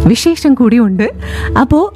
വിശേഷം കൂടിയുണ്ട് അപ്പോൾ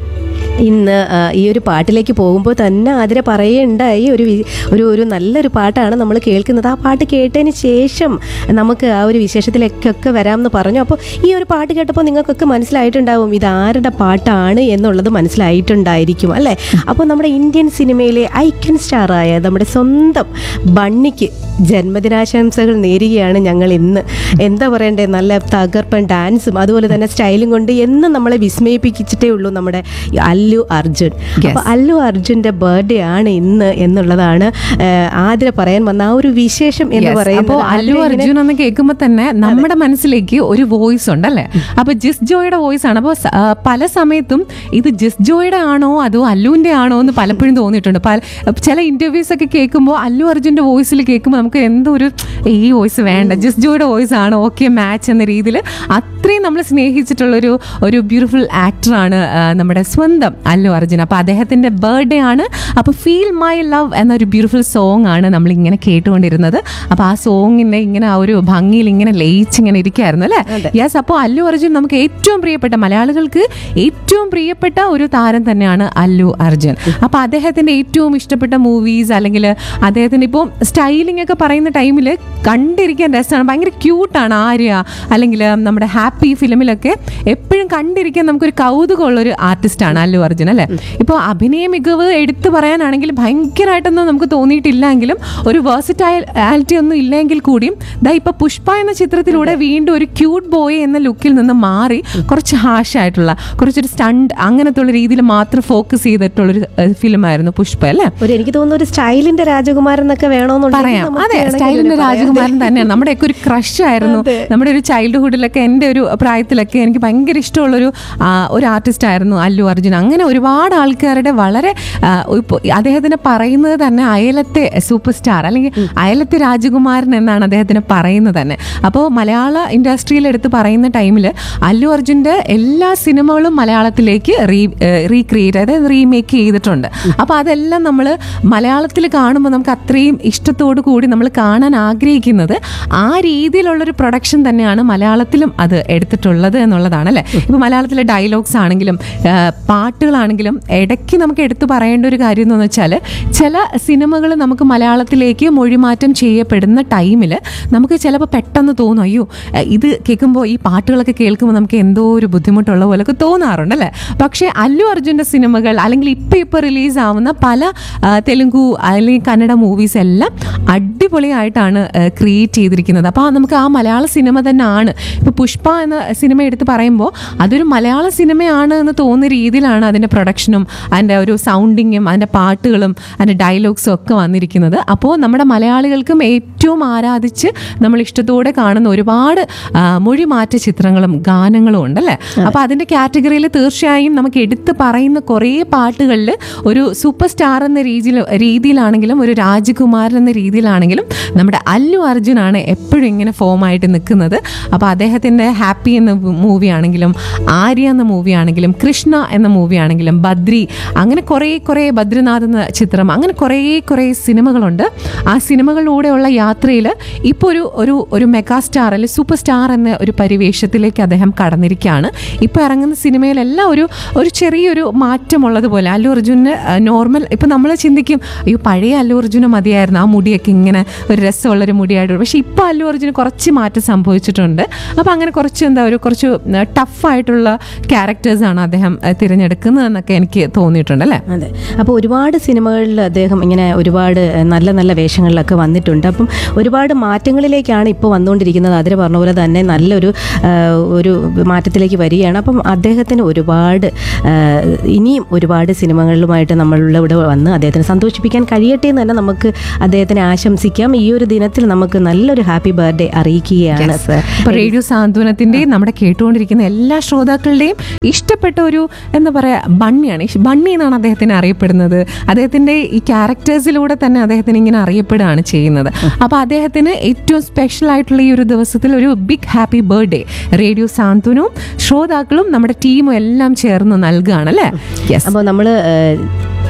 ഇന്ന് ആ, ഈ ഒരു പാട്ടിലേക്ക് പോകുമ്പോൾ തന്നെ ആതിര പറയുണ്ടായി ഒരു വി- ഒരു ഒരു നല്ലൊരു പാട്ടാണ് നമ്മൾ കേൾക്കുന്നത് ആ പാട്ട് കേട്ടതിന് ശേഷം നമുക്ക് ആ ഒരു വിശേഷത്തിലേക്കൊക്കെ വരാമെന്ന് പറഞ്ഞു അപ്പോൾ ഈ ഒരു പാട്ട് കേട്ടപ്പോൾ നിങ്ങൾക്കൊക്കെ മനസ്സിലായിട്ടുണ്ടാവും ഇത് ആരുടെ പാട്ടാണ് എന്നുള്ളത് മനസ്സിലായിട്ടുണ്ടായിരിക്കും അല്ലേ അപ്പോൾ നമ്മുടെ ഇന്ത്യൻ സിനിമയിലെ ഐക്കൺ സ്റ്റാറായ നമ്മുടെ സ്വന്തം ബണ്ണിക്ക് ജന്മദിനാശംസകൾ നേരുകയാണ് ഞങ്ങൾ ഇന്ന് എന്താ പറയണ്ടേ നല്ല തകർപ്പൻ ഡാൻസും അതുപോലെ തന്നെ സ്റ്റൈലും കൊണ്ട് എന്നും നമ്മളെ വിസ്മയിപ്പിച്ചിട്ടേ ഉള്ളൂ നമ്മുടെ ഈ അല്ലു അർജുൻ അപ്പോൾ അല്ലു അർജുൻ്റെ ബർത്ത്ഡേ ആണ് ഇന്ന് എന്നുള്ളതാണ് ആ, ആതിര പറയാൻ വന്ന ആ ഒരു വിശേഷം എന്ന് അപ്പോ പറയുന്നത് അല്ലു ആതിര ഇങ്ങനെ- അർജുൻ എന്ന് കേൾക്കുമ്പോൾ തന്നെ നമ്മുടെ മനസ്സിലേക്ക് ഒരു വോയിസ് ഉണ്ടല്ലേ അപ്പൊ ജിസ് ജോയുടെ വോയിസ് ആണ് അപ്പോൾ പല സമയത്തും ഇത് ജിസ് ജോയുടെ ആണോ അതോ അല്ലുവിന്റെ ആണോ എന്ന് പലപ്പോഴും തോന്നിയിട്ടുണ്ട് പല ചില ഇന്റർവ്യൂസ് ഒക്കെ കേൾക്കുമ്പോൾ അല്ലു അർജുന്റെ വോയിസിൽ കേൾക്കുമ്പോൾ നമുക്ക് എന്തോ ഒരു ഈ വോയിസ് വേണ്ട ജിസ് ജോയുടെ വോയിസ് ആണ് ഓക്കെ മാച്ച് എന്ന രീതിയിൽ അത്രയും നമ്മൾ സ്നേഹിച്ചിട്ടുള്ള ഒരു ഒരു ബ്യൂട്ടിഫുൾ ആക്ടറാണ് നമ്മുടെ സ്വന്തം അല്ലു അർജുൻ അപ്പോൾ അദ്ദേഹത്തിന്റെ ബർത്ത്ഡേ ആണ് അപ്പോൾ ഫീൽ മൈ ലവ് എന്നൊരു ബ്യൂട്ടിഫുൾ സോങ് ആണ് നമ്മൾ ഇങ്ങനെ കേട്ടുകൊണ്ടിരുന്നത് അപ്പോൾ ആ സോങ്ങിന്റെ ഇങ്ങനെ ആ ഒരു ഭംഗിയിൽ ഇങ്ങനെ ലയിച്ച് ഇങ്ങനെ ഇരിക്കുകയായിരുന്നു അല്ലേ യെസ് അപ്പോൾ അല്ലു അർജുൻ നമുക്ക് ഏറ്റവും പ്രിയപ്പെട്ട മലയാളികൾക്ക് ഏറ്റവും പ്രിയപ്പെട്ട ഒരു താരം തന്നെയാണ് അല്ലു അർജുൻ അപ്പോൾ അദ്ദേഹത്തിന്റെ ഏറ്റവും ഇഷ്ടപ്പെട്ട മൂവീസ് അല്ലെങ്കിൽ അദ്ദേഹത്തിന്റെ ഇപ്പോൾ സ്റ്റൈലിംഗ് ഒക്കെ പറയുന്ന ടൈമിൽ കണ്ടിരിക്കാൻ രസമാണ് ഭയങ്കര ക്യൂട്ടാണ് ആര്യ അല്ലെങ്കിൽ നമ്മുടെ ഹാപ്പി ഫിലിമിലൊക്കെ എപ്പോഴും കണ്ടിരിക്കാൻ നമുക്കൊരു കൗതുകമുള്ള ഒരു ആർട്ടിസ്റ്റാണ് അല്ലു അർജുൻ അല്ലേ ഇപ്പോൾ അഭിനയ മികവ് എടുത്തു പറയാനാണെങ്കിൽ ഭയങ്കരമായിട്ടൊന്നും നമുക്ക് തോന്നിയിട്ടില്ലെങ്കിലും ഒരു വേഴ്സിറ്റാലിറ്റി ഒന്നും ഇല്ലെങ്കിൽ കൂടിയും ദാ ഇപ്പൊ പുഷ്പ എന്ന ചിത്രത്തിലൂടെ വീണ്ടും ഒരു ക്യൂട്ട് ബോയ് എന്ന ലുക്കിൽ നിന്ന് മാറി കുറച്ച് ഹാഷ് ആയിട്ടുള്ള കുറച്ചൊരു സ്റ്റണ്ട് അങ്ങനത്തെ ഉള്ള രീതിയിൽ മാത്രം ഫോക്കസ് ചെയ്തിട്ടുള്ളൊരു ഫിലിമായിരുന്നു പുഷ്പ അല്ലേ ഒരു എനിക്ക് തോന്നുന്നു ഒരു സ്റ്റൈലിന്റെ രാജകുമാരൻ എന്നൊക്കെ വേണമെന്നുണ്ടെങ്കിൽ പറയാം നമുക്ക് അതെ വേണമെങ്കിൽ സ്റ്റൈലിന്റെ ഒരു പറയാം. രാജകുമാരൻ തന്നെയാണ് നമ്മുടെയൊക്കെ ഒരു ക്രഷ് ആയിരുന്നു നമ്മുടെ ഒരു ചൈൽഡ്ഹുഡിലൊക്കെ എൻ്റെ ഒരു പ്രായത്തിലൊക്കെ എനിക്ക് ഭയങ്കര ഇഷ്ടമുള്ളൊരു ആ, ഒരു ആർട്ടിസ്റ്റ് ആയിരുന്നു അല്ലു അർജുൻ അങ്ങനെ ഒരുപാട് ആൾക്കാരുടെ വളരെ ആ, ഇപ്പൊ അദ്ദേഹത്തിന് പറയുന്നത് തന്നെ അയലത്തെ സൂപ്പർ സ്റ്റാർ അല്ലെങ്കിൽ അയലത്തെ രാജകുമാരൻ എന്നാണ് അദ്ദേഹത്തിന് പറയുന്നത് തന്നെ അപ്പോൾ മലയാള ഇൻഡസ്ട്രിയിൽ എടുത്ത് പറയുന്ന ടൈമിൽ അല്ലു അർജുൻ്റെ എല്ലാ സിനിമകളും മലയാളത്തിലേക്ക് റീ റീക്രിയേറ്റ് അതായത് റീമേക്ക് ചെയ്തിട്ടുണ്ട് അപ്പോൾ അതെല്ലാം നമ്മൾ മലയാളത്തിൽ കാണുമ്പോൾ നമുക്ക് അത്രയും ഇഷ്ടത്തോടു കൂടി നമ്മൾ കാണാൻ ആഗ്രഹിക്കുന്നത് ആ രീതിയിലുള്ളൊരു പ്രൊഡക്ഷൻ തന്നെയാണ് മലയാളത്തിലും അത് എടുത്തിട്ടുള്ളത് എന്നുള്ളതാണ് അല്ലേ ഇപ്പോൾ മലയാളത്തിലെ ഡയലോഗ്സ് ആണെങ്കിലും ആ, പാട്ടുകളാണെങ്കിലും ഇടയ്ക്ക് നമുക്ക് എടുത്തു പറയേണ്ട ഒരു കാര്യം എന്ന് വെച്ചാൽ ചില സിനിമകൾ നമുക്ക് മലയാളത്തിലേക്ക് മൊഴിമാറ്റം ചെയ്യപ്പെടുന്ന ടൈമിൽ നമുക്ക് ചിലപ്പോൾ പെട്ടെന്ന് തോന്നും അയ്യോ ആ, ഇത് കേൾക്കുമ്പോൾ ഈ പാട്ടുകളൊക്കെ കേൾക്കുമ്പോൾ നമുക്ക് എന്തോ ഒരു ബുദ്ധിമുട്ടുള്ള പോലെയൊക്കെ തോന്നാറുണ്ട് അല്ലേ പക്ഷേ അല്ലു അർജുൻ്റെ സിനിമകൾ അല്ലെങ്കിൽ ഇപ്പം ഇപ്പോൾ റിലീസ് ആവുന്ന പല ആ, തെലുങ്കു അല്ലെങ്കിൽ കന്നഡ മൂവീസ് എല്ലാം അടിപൊളിയായിട്ടാണ് ക്രിയേറ്റ് ചെയ്തിരിക്കുന്നത് അപ്പോൾ നമുക്ക് ആ മലയാള സിനിമ തന്നെ ആണ് ഇപ്പോൾ പുഷ്പ എന്ന സിനിമ എടുത്ത് പറയുമ്പോൾ അതൊരു മലയാള സിനിമയാണ് എന്ന് തോന്നുന്ന രീതിയിലാണ് അതിൻ്റെ പ്രൊഡക്ഷനും അതിൻ്റെ ഒരു സൗണ്ടിങ്ങും അതിൻ്റെ പാട്ടുകളും അതിൻ്റെ ഡയലോഗ്സും ഒക്കെ വന്നിരിക്കുന്നത് അപ്പോൾ നമ്മുടെ മലയാളികൾക്കും ഏറ്റവും ആരാധിച്ച് നമ്മൾ ഇഷ്ടത്തോടെ കാണുന്ന ഒരുപാട് ആ, മൊഴിമാറ്റ ചിത്രങ്ങളും ഗാനങ്ങളും ഉണ്ടല്ലേ അപ്പോൾ അതിൻ്റെ കാറ്റഗറിയിൽ തീർച്ചയായും നമുക്ക് എടുത്ത് പറയുന്ന കുറേ പാട്ടുകളിൽ ഒരു സൂപ്പർ സ്റ്റാർ എന്ന രീതിയിൽ രീതിയിലാണെങ്കിലും ഒരു രാജകുമാരൻ എന്ന രീതിയിലാണെങ്കിലും നമ്മുടെ അല്ലു അർജുനാണ് എപ്പോഴും ഇങ്ങനെ ഫോമായിട്ട് നിൽക്കുന്നത് അപ്പോൾ അദ്ദേഹത്തിൻ്റെ ഹാപ്പി എന്ന മൂവി ആണെങ്കിലും ആര്യ എന്ന മൂവി ആണെങ്കിലും കൃഷ്ണ എന്ന മൂവി ആണെങ്കിലും ബദ്രി അങ്ങനെ കുറേ കുറേ ബദ്രിനാഥ് എന്ന ചിത്രം അങ്ങനെ കുറേ കുറേ സിനിമകളുണ്ട് ആ സിനിമകളിലൂടെയുള്ള യാത്രയിൽ ഇപ്പോൾ ഒരു ഒരു ഒരു മെഗാ സ്റ്റാർ അല്ലെങ്കിൽ സൂപ്പർ സ്റ്റാർ എന്ന ഒരു പരിവേഷത്തിലേക്ക് അദ്ദേഹം കടന്നിരിക്കുകയാണ് ഇപ്പോൾ ഇറങ്ങുന്ന സിനിമയിലെല്ലാം ഒരു ഒരു ചെറിയൊരു മാറ്റമുള്ളതുപോലെ അല്ലു അർജുന് നോർമൽ ഇപ്പം നമ്മൾ ചിന്തിക്കും അയ്യോ പഴയ അല്ലു അർജുന് മതിയായിരുന്നു ആ മുടിയൊക്കെ ഇങ്ങനെ ഒരു രസമുള്ളൊരു മുടിയായിട്ട് പക്ഷേ ഇപ്പോൾ അല്ലു അർജുന് കുറച്ച് മാറ്റം സംഭവിച്ചിട്ടുണ്ട് അപ്പോൾ അങ്ങനെ കുറച്ച് എന്താ ഒരു കുറച്ച് ടഫായിട്ടുള്ള ക്യാരക്ടേഴ്സാണ് അദ്ദേഹം അഹ് തിരഞ്ഞെടുക്കുന്നതെന്നൊക്കെ എനിക്ക് തോന്നിയിട്ടുണ്ട് അല്ലേ അതെ അപ്പോൾ ഒരുപാട് സിനിമകളിൽ അദ്ദേഹം ഇങ്ങനെ ഒരുപാട് ഏഹ്, നല്ല നല്ല വേഷങ്ങളിലൊക്കെ വന്നിട്ടുണ്ട് അപ്പം ഒരുപാട് മാറ്റങ്ങളിലേക്കാണ് ഇപ്പോൾ വന്നുകൊണ്ടിരിക്കുന്നത് അതിന് പറഞ്ഞ പോലെ തന്നെ നല്ലൊരു ഏഹ്, ഒരു മാറ്റത്തിലേക്ക് വരികയാണ് അപ്പം അദ്ദേഹത്തിന് ഒരുപാട് ഏഹ്, ഇനിയും ഒരുപാട് സിനിമകളിലുമായിട്ട് നമ്മളുടെ ഇവിടെ വന്ന് അദ്ദേഹത്തിനെ സന്തോഷിപ്പിക്കാൻ കഴിയട്ടെ എന്ന് തന്നെ നമുക്ക് അദ്ദേഹത്തിനെ ആശംസിക്കാം ഈ ഒരു ദിനത്തിൽ നമുക്ക് നല്ലൊരു ഹാപ്പി ബർത്ത്ഡേ അറിയിക്കുകയാണ് സർ ഇപ്പൊ റേഡിയോ സാന്ത്വനത്തിന്റെയും നമ്മുടെ കേട്ടുകൊണ്ടിരിക്കുന്ന എല്ലാ ശ്രോതാക്കളുടെയും ഇഷ്ടപ്പെട്ട ഒരു എന്താ പറയാ ബണ്ണിയാണ് ഈ ബണ്ണി എന്നാണ് അദ്ദേഹത്തിന് അറിയപ്പെടുന്നത് അദ്ദേഹത്തിന്റെ ഈ ക്യാരക്ടേഴ്സിലൂടെ തന്നെ അദ്ദേഹത്തിന് ഇങ്ങനെ അറിയപ്പെടുകയാണ് ചെയ്യുന്നത് അപ്പൊ അദ്ദേഹത്തിന് ഏറ്റവും സ്പെഷ്യൽ ആയിട്ടുള്ള ഈ ഒരു ദിവസത്തിൽ ഒരു ബിഗ് ഹാപ്പി ബർത്ത്ഡേ റേഡിയോ സാന്ത്വനവും ശ്രോതാക്കളും നമ്മുടെ ടീമും എല്ലാം ചേർന്ന് നൽകുകയാണ് അല്ലേ യെസ് അപ്പോൾ നമ്മൾ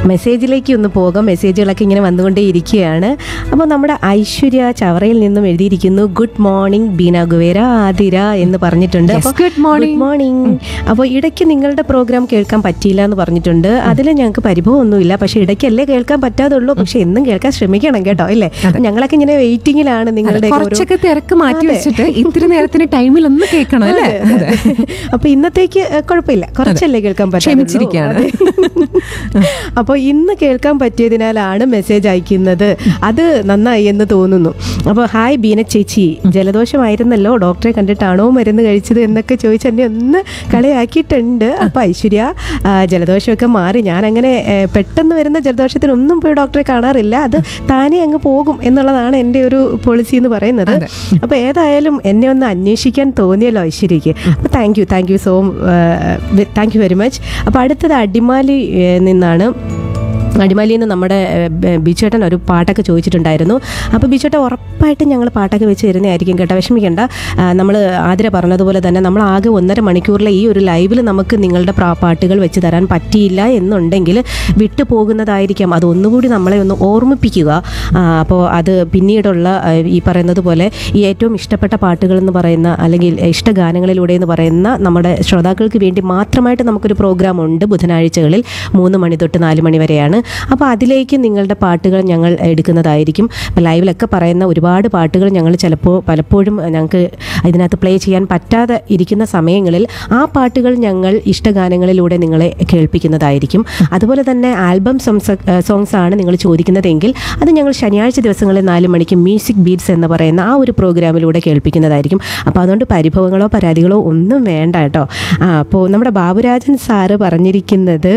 മെസ്സേജിലേക്ക് ഒന്ന് പോകാം മെസ്സേജുകളൊക്കെ ഇങ്ങനെ വന്നുകൊണ്ടേ ഇരിക്കുകയാണ് അപ്പോൾ നമ്മുടെ ഐശ്വര്യ ചവറയിൽ നിന്നും എഴുതിയിരിക്കുന്നു good morning Beena Guevara Athira എന്ന് പറഞ്ഞിട്ടുണ്ട് Yes, അപ്പോൾ good morning. ഗുഡ് മോർണിംഗ് അപ്പോൾ ഇടയ്ക്ക് നിങ്ങളുടെ പ്രോഗ്രാം കേൾക്കാൻ പറ്റിയില്ല എന്ന് പറഞ്ഞിട്ടുണ്ട് അതിൽ ഞങ്ങൾക്ക് പരിഭവമൊന്നുമില്ല പക്ഷേ ഇടയ്ക്കല്ലേ കേൾക്കാൻ പറ്റാതുള്ളൂ പക്ഷേ എന്നും കേൾക്കാൻ ശ്രമിക്കണം കേട്ടോ ഇല്ലേ ഞങ്ങളൊക്കെ ഇങ്ങനെ വെയിറ്റിംഗിലാണ് നിങ്ങളുടെ ഓരോ കുറച്ചൊക്കെ തിരക്ക് മാറ്റി അതെ. വെച്ചിട്ട് ഇത്തിരി നേരത്തിന് ടൈമിൽ ഒന്ന് കേൾക്കണം അല്ലേ അതെ, അതെ. അപ്പൊ ഇന്നത്തേക്ക് ഏ, കുഴപ്പമില്ല കുറച്ചല്ലേ കേൾക്കാൻ പറ്റുള്ളൂ. ക്ഷമിച്ചിരിക്കുകയാണ്. അതെ. അപ്പൊ ഇന്ന് കേൾക്കാൻ പറ്റിയതിനാലാണ് മെസ്സേജ് അയക്കുന്നത് അത് നന്നായി എന്ന് തോന്നുന്നു അപ്പൊ ഹായ് ബീന ചേച്ചി ജലദോഷമായിരുന്നല്ലോ ഡോക്ടറെ കണ്ടിട്ടാണോ മരുന്ന് കഴിച്ചത് എന്നൊക്കെ ചോദിച്ച് എന്നെ ഒന്ന് കളിയാക്കിയിട്ടുണ്ട് അപ്പൊ ഐശ്വര്യ ആ, ജലദോഷമൊക്കെ മാറി ഞാൻ അങ്ങനെ ഏ, പെട്ടെന്ന് വരുന്ന ജലദോഷത്തിനൊന്നും പോയി ഡോക്ടറെ കാണാറില്ല അത് താനേ അങ്ങ് പോകും എന്നുള്ളതാണ് എൻ്റെ ഒരു പോളിസി എന്ന് പറയുന്നത് അതെ. അപ്പോൾ ഏതായാലും എന്നെ ഒന്ന് അന്വേഷിക്കാൻ തോന്നിയല്ലോ ഐശ്വര്യക്ക് അപ്പോൾ thank you thank you so thank you very much അപ്പോൾ അടുത്തത് അടിമാലി ഏഹ്, നിന്നാണ് അടിമാലിയിൽ നിന്ന് നമ്മുടെ ഏഹ്, ബ- ബിച്ചേട്ടൻ ഒരു പാട്ടൊക്കെ ചോദിച്ചിട്ടുണ്ടായിരുന്നു അപ്പോൾ ബിച്ചേട്ടൻ ഉറപ്പായിട്ടും ഞങ്ങൾ പാട്ടൊക്കെ വെച്ച് തരുന്നതായിരിക്കും കേട്ടോ വിഷമിക്കേണ്ട നമ്മൾ ആതിര പറഞ്ഞതുപോലെ തന്നെ നമ്മൾ ആകെ ഒന്നര മണിക്കൂറിലെ ഈ ഒരു ലൈവിൽ നമുക്ക് നിങ്ങളുടെ പ്രാ- പാട്ടുകൾ വെച്ച് തരാൻ പറ്റിയില്ല എന്നുണ്ടെങ്കിൽ വിട്ടു പോകുന്നതായിരിക്കാം അത് ഒന്നുകൂടി നമ്മളെ ഒന്ന് ഓർമ്മിപ്പിക്കുക ആ, അപ്പോൾ അത് പിന്നീടുള്ള ആ, ഈ പറയുന്നത് പോലെ ഈ ഏറ്റവും ഇഷ്ടപ്പെട്ട പാട്ടുകൾ എന്ന് പറയുന്ന അല്ലെങ്കിൽ ഇഷ്ടഗാനങ്ങളിലൂടെ എന്ന് പറയുന്ന നമ്മുടെ ശ്രോതാക്കൾക്ക് വേണ്ടി മാത്രമായിട്ട് നമുക്കൊരു പ്രോഗ്രാം ഉണ്ട് ബുധനാഴ്ചകളിൽ മൂന്ന് മണി തൊട്ട് നാല് മണി വരെയാണ് അപ്പോൾ അതിലേക്ക് നിങ്ങളുടെ പാട്ടുകൾ ഞങ്ങൾ എടുക്കുന്നതായിരിക്കും ഇപ്പോൾ ലൈവിലൊക്കെ പറയുന്ന ഒരുപാട് പാട്ടുകൾ ഞങ്ങൾ ചിലപ്പോൾ പലപ്പോഴും ഞങ്ങൾക്ക് ഇതിനകത്ത് പ്ലേ ചെയ്യാൻ പറ്റാതെ ഇരിക്കുന്ന സമയങ്ങളിൽ ആ പാട്ടുകൾ ഞങ്ങൾ ഇഷ്ടഗാനങ്ങളിലൂടെ നിങ്ങളെ കേൾപ്പിക്കുന്നതായിരിക്കും അതുപോലെ തന്നെ ആൽബം സോങ്സ് സോങ്സ് ആണ് നിങ്ങൾ ചോദിക്കുന്നതെങ്കിൽ അത് ഞങ്ങൾ ശനിയാഴ്ച ദിവസങ്ങളിൽ നാല് മണിക്ക് മ്യൂസിക് ബീറ്റ്സ് എന്ന് പറയുന്ന ആ ഒരു പ്രോഗ്രാമിലൂടെ കേൾപ്പിക്കുന്നതായിരിക്കും അപ്പോൾ അതുകൊണ്ട് പരിഭവങ്ങളോ പരാതികളോ ഒന്നും വേണ്ട കേട്ടോ ആ അപ്പോൾ നമ്മുടെ ബാബുരാജൻ സാറ് പറഞ്ഞിരിക്കുന്നത്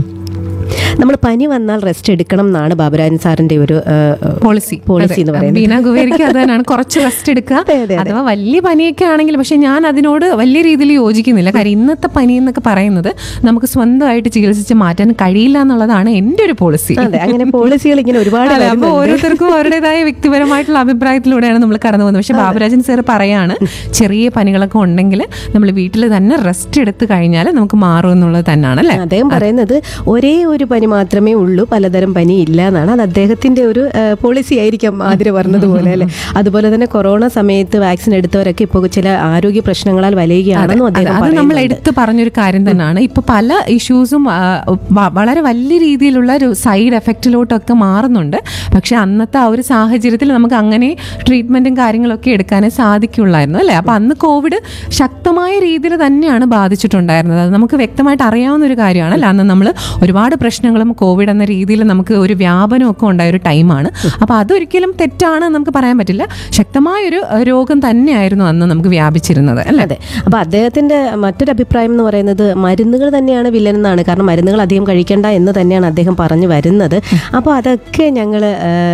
നമ്മൾ പനി വന്നാൽ റെസ്റ്റ് എടുക്കണം എന്നാണ് ബാബുരാജൻ സാറിൻ്റെ ഒരു ആ, പോളിസി പോളിസി എന്ന് പറയുന്നത് ബീന ഗുവേരിക്ക് അത് തന്നെയാണ് കുറച്ച് റെസ്റ്റ് എടുക്കുക അതെ, അതെ, അതെ. അഥവാ വലിയ പനിയൊക്കെ ആണെങ്കിൽ പക്ഷെ ഞാൻ അതിനോട് വലിയ രീതിയിൽ യോജിക്കുന്നില്ല കാര്യം ഇന്നത്തെ പനി എന്നൊക്കെ പറയുന്നത് നമുക്ക് സ്വന്തമായിട്ട് ചികിത്സിച്ച് മാറ്റാൻ കഴിയില്ല എന്നുള്ളതാണ് എൻ്റെ ഒരു പോളിസി അതെ അങ്ങനെ പോളിസികൾ ഇങ്ങനെ ഒരുപാട് അതെ, അപ്പൊ വരുന്നുണ്ട്. ഓരോരുത്തർക്കും അവരുടേതായ വ്യക്തിപരമായിട്ടുള്ള അഭിപ്രായത്തിലൂടെയാണ് നമ്മൾ കടന്നു പോകുന്നത് പക്ഷെ ബാബുരാജൻ സാർ പറയാണ് ചെറിയ പനികളൊക്കെ ഉണ്ടെങ്കിൽ നമ്മൾ വീട്ടിൽ തന്നെ റെസ്റ്റ് എടുത്തു കഴിഞ്ഞാൽ നമുക്ക് മാറും എന്നുള്ളത് തന്നെയാണ് അല്ലേ അദ്ദേഹം പറയുന്നത് ഒരേ ഒരു പനി മാത്രമേ ഉള്ളൂ പലതരം പനി ഇല്ല എന്നാണ് അത് അദ്ദേഹത്തിന്റെ ഒരു പോളിസി ആയിരിക്കാം ആതിര പറഞ്ഞതുപോലെ അല്ലെ അതുപോലെ തന്നെ കൊറോണ സമയത്ത് വാക്സിൻ എടുത്തവരൊക്കെ ഇപ്പോൾ ചില ആരോഗ്യ പ്രശ്നങ്ങളാൽ വലയുകയാണെന്നും അതെ, അദ്ദേഹം അത് നമ്മൾ പറയുന്നുണ്ട്. എടുത്തു പറഞ്ഞൊരു കാര്യം തന്നെയാണ് ഇപ്പൊ പല ഇഷ്യൂസും ആ, വ- വളരെ വലിയ രീതിയിലുള്ള ഒരു സൈഡ് എഫക്റ്റിലോട്ടൊക്കെ മാറുന്നുണ്ട് പക്ഷെ അന്നത്തെ ആ ഒരു സാഹചര്യത്തിൽ നമുക്ക് അങ്ങനെ ട്രീറ്റ്മെന്റും കാര്യങ്ങളൊക്കെ എടുക്കാനേ സാധിക്കുള്ളായിരുന്നു അല്ലേ അപ്പൊ അന്ന് കോവിഡ് ശക്തമായ രീതിയിൽ തന്നെയാണ് ബാധിച്ചിട്ടുണ്ടായിരുന്നത് അത് നമുക്ക് വ്യക്തമായിട്ട് അറിയാവുന്ന ഒരു കാര്യമാണ് അല്ല അന്ന് നമ്മൾ ഒരുപാട് പ്രശ്നങ്ങളും കോവിഡ് എന്ന രീതിയിൽ നമുക്ക് ഒരു വ്യാപനം ഒക്കെ ഉണ്ടായ ഒരു ടൈമാണ് അപ്പൊ അതൊരിക്കലും തെറ്റാണ് എന്ന് നമുക്ക് പറയാൻ പറ്റില്ല ശക്തമായൊരു ഏഹ്, രോഗം തന്നെയായിരുന്നു അന്ന് നമുക്ക് വ്യാപിച്ചിരുന്നത് അല്ലേ അതെ അപ്പൊ അദ്ദേഹത്തിന്റെ മറ്റൊരു അഭിപ്രായം എന്ന് പറയുന്നത് മരുന്നുകൾ തന്നെയാണ് വില്ലൻ എന്നാണ് കാരണം മരുന്നുകൾ അധികം കഴിക്കേണ്ട എന്ന് തന്നെയാണ് അദ്ദേഹം പറഞ്ഞു വരുന്നത് അപ്പോൾ അതൊക്കെ ഞങ്ങൾ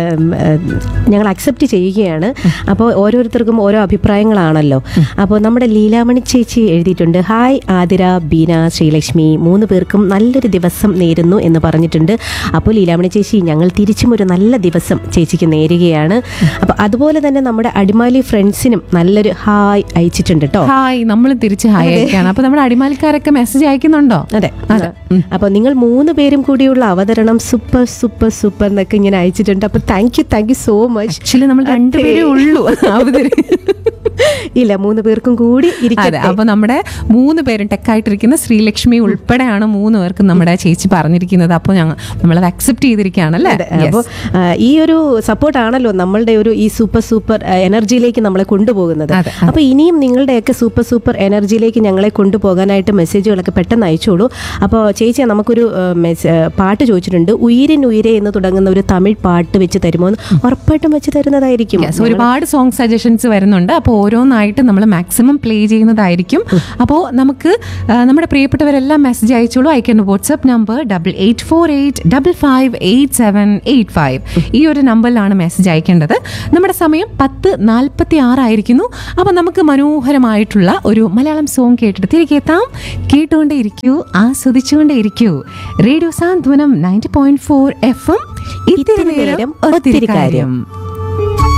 ഞങ്ങൾ അക്സെപ്റ്റ് ചെയ്യുകയാണ് അപ്പോൾ ഓരോരുത്തർക്കും ഓരോ അഭിപ്രായങ്ങളാണല്ലോ അപ്പോൾ നമ്മുടെ ലീലാമണി ചേച്ചി എഴുതിയിട്ടുണ്ട് ഹായ് ആതിര ബീന ശ്രീലക്ഷ്മി മൂന്ന് പേർക്കും നല്ലൊരു ദിവസം നേരുന്നു എന്ന് പറഞ്ഞിട്ടുണ്ട് അപ്പോൾ ലീലാമണി ചേച്ചി ഞങ്ങൾ തിരിച്ചും ഒരു നല്ല ദിവസം ചേച്ചിക്ക് നേരുകയാണ് അപ്പോൾ അതുപോലെ തന്നെ നമ്മുടെ അടിമാലി ഫ്രണ്ട്സിനും നല്ലൊരു ഹായ് അയച്ചിട്ടുണ്ട് കേട്ടോ ഹായ് നമ്മൾ തിരിച്ച് ഹായ് അയക്കാണ് അപ്പൊ നമ്മുടെ അടിമാലിക്കാരൊക്കെ മെസ്സേജ് അയക്കുന്നുണ്ടോ അതെ അതെ. അപ്പൊ നിങ്ങൾ മൂന്ന് പേരും കൂടിയുള്ള അവതരണം സൂപ്പർ സൂപ്പർ സൂപ്പർ എന്നൊക്കെ ഇങ്ങനെ അയച്ചിട്ടുണ്ട് അപ്പൊ thank you thank you so much actually നമ്മൾ രണ്ടുപേരേ ഉള്ളൂ അവതരി ഇല്ല മൂന്ന് പേർക്കും കൂടി അതെ ഇരിക്കട്ടെ അപ്പൊ നമ്മുടെ മൂന്ന് പേരും ടെക്കായിട്ടിരിക്കുന്ന ശ്രീലക്ഷ്മി ഉൾപ്പെടെയാണ് മൂന്ന് പേർക്കും നമ്മുടെ ചേച്ചി പറഞ്ഞിരിക്കുന്നത് അപ്പോൾ ഞങ്ങൾ നമ്മളത് അക്സെപ്റ്റ് ചെയ്തിരിക്കുകയാണല്ലേ അതെ അപ്പോൾ ഈ ഒരു സപ്പോർട്ടാണല്ലോ നമ്മളുടെ ഒരു ഈ സൂപ്പർ സൂപ്പർ എനർജിയിലേക്ക് നമ്മളെ കൊണ്ടുപോകുന്നത് അതെ, അപ്പോൾ ഇനിയും നിങ്ങളുടെയൊക്കെ സൂപ്പർ സൂപ്പർ എനർജിയിലേക്ക് ഞങ്ങളെ കൊണ്ടുപോകാനായിട്ട് മെസ്സേജുകളൊക്കെ പെട്ടെന്ന് അയച്ചോളൂ അപ്പോൾ ചേച്ചി നമുക്കൊരു ആ, മെസ്- ആ, പാട്ട് ചോദിച്ചിട്ടുണ്ട് ഉയിരിൻ ഉയരെ എന്ന് തുടങ്ങുന്ന ഒരു തമിഴ് പാട്ട് വെച്ച് തരുമോ എന്ന് ഉറപ്പായിട്ടും വെച്ച് തരുന്നതായിരിക്കും Yes, ഒരുപാട് സോങ് സജഷൻസ് വരുന്നുണ്ട് അപ്പോൾ ഓരോന്നായിട്ട് നമ്മൾ മാക്സിമം പ്ലേ ചെയ്യുന്നതായിരിക്കും അപ്പോൾ നമുക്ക് ആ, നമ്മുടെ പ്രിയപ്പെട്ടവരെല്ലാം മെസ്സേജ് അയച്ചോളൂ അയക്കേണ്ട WhatsApp number double eight four eight double five eight seven eight five ഈ ഒരു നമ്പറിലാണ് മെസ്സേജ് അയക്കേണ്ടത് നമ്മുടെ സമയം പത്ത് നാൽപ്പത്തി ആറായിരിക്കുന്നു അപ്പോൾ നമുക്ക് മനോഹരമായിട്ടുള്ള ഒരു മലയാളം സോങ് കേട്ടിട്ട് തിരികെ എത്താം കേട്ടുകൊണ്ടേ ഇരിക്കൂ ആസ്വദിച്ചുകൊണ്ടേ ഇരിക്കൂ radio Santhwanam ninety point four F M ഇത്തിരി നേരം ഒത്തിരി കാര്യം